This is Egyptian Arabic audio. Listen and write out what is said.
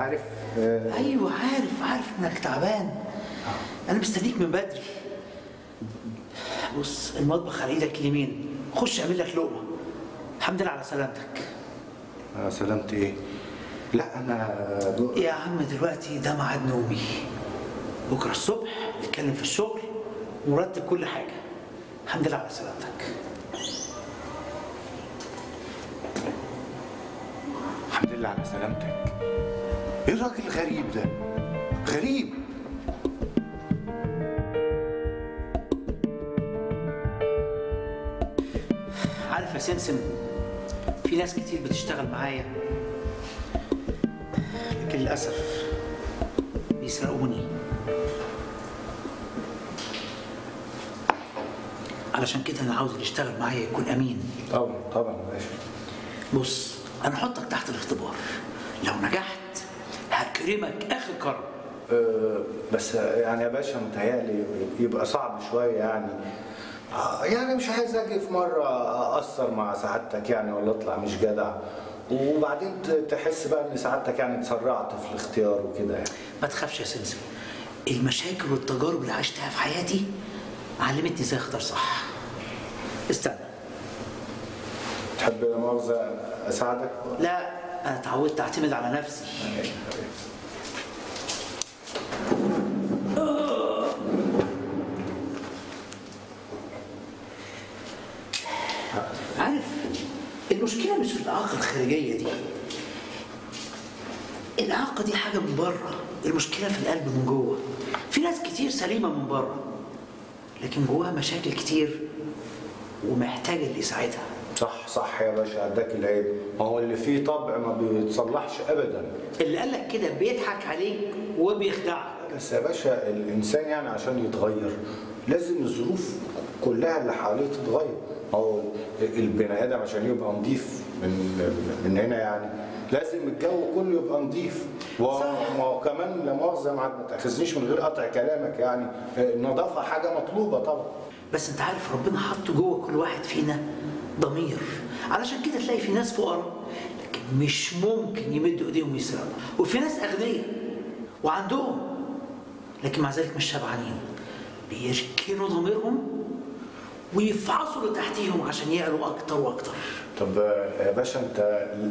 عارف آه، ايوه عارف عارف انك تعبان انا مستنيك من بدري بص المطبخ على ايدك اليمين خش اعمل لك لقمه الحمد لله على سلامتك آه، سلامت ايه لا انا دو... يا عم دلوقتي ده ميعاد نومي بكره الصبح نتكلم في الشغل ونرتب كل حاجه الحمد لله على سلامتك الحمد لله على سلامتك ايه الراجل الغريب ده غريب عارف يا سمسم في ناس كتير بتشتغل معايا لكن للأسف بيسرقوني علشان كده أنا عاوز اللي يشتغل معايا يكون أمين طبعا طبعا يا باشا بص أنا هحطك تحت الاختبار لو نجحت هكرمك آخر كرم أه بس يعني يا باشا متهيألي يبقى صعب شوية يعني آه، يعني مش عايز اجي في مرة اقصر مع سعادتك يعني ولا اطلع مش جدع وبعدين ت- تحس بقى ان سعادتك يعني اتسرعت في الاختيار وكده يعني ما تخافش يا سمسم المشاكل والتجارب اللي عشتها في حياتي علمتني ازاي اختار صح استنى تحب لا مؤاخذة اساعدك؟ لا انا اتعودت اعتمد على نفسي عارف المشكله مش في الاعاقه الخارجيه دي الاعاقه دي حاجه من بره المشكله في القلب من جوه في ناس كتير سليمه من بره لكن جواها مشاكل كتير ومحتاجه اللي يساعدها صح صح يا باشا عداك العيب ما هو اللي فيه طبع ما بيتصلحش ابدا اللي قالك كده بيضحك عليك وبيخدعك بس يا باشا الانسان يعني عشان يتغير لازم الظروف كلها اللي حواليه تتغير هو البني ادم عشان يبقى نظيف من من هنا يعني لازم الجو كله يبقى نظيف وكمان لا مؤاخذه ما ما تاخذنيش من غير قطع كلامك يعني النظافه حاجه مطلوبه طبعا بس انت عارف ربنا حط جوه كل واحد فينا ضمير علشان كده تلاقي في ناس فقراء لكن مش ممكن يمدوا ايديهم يسرقوا وفي ناس اغنياء وعندهم لكن مع ذلك مش شبعانين بيركنوا ضميرهم ويفعصوا اللي تحتيهم عشان يعلوا اكتر واكتر طب يا باشا انت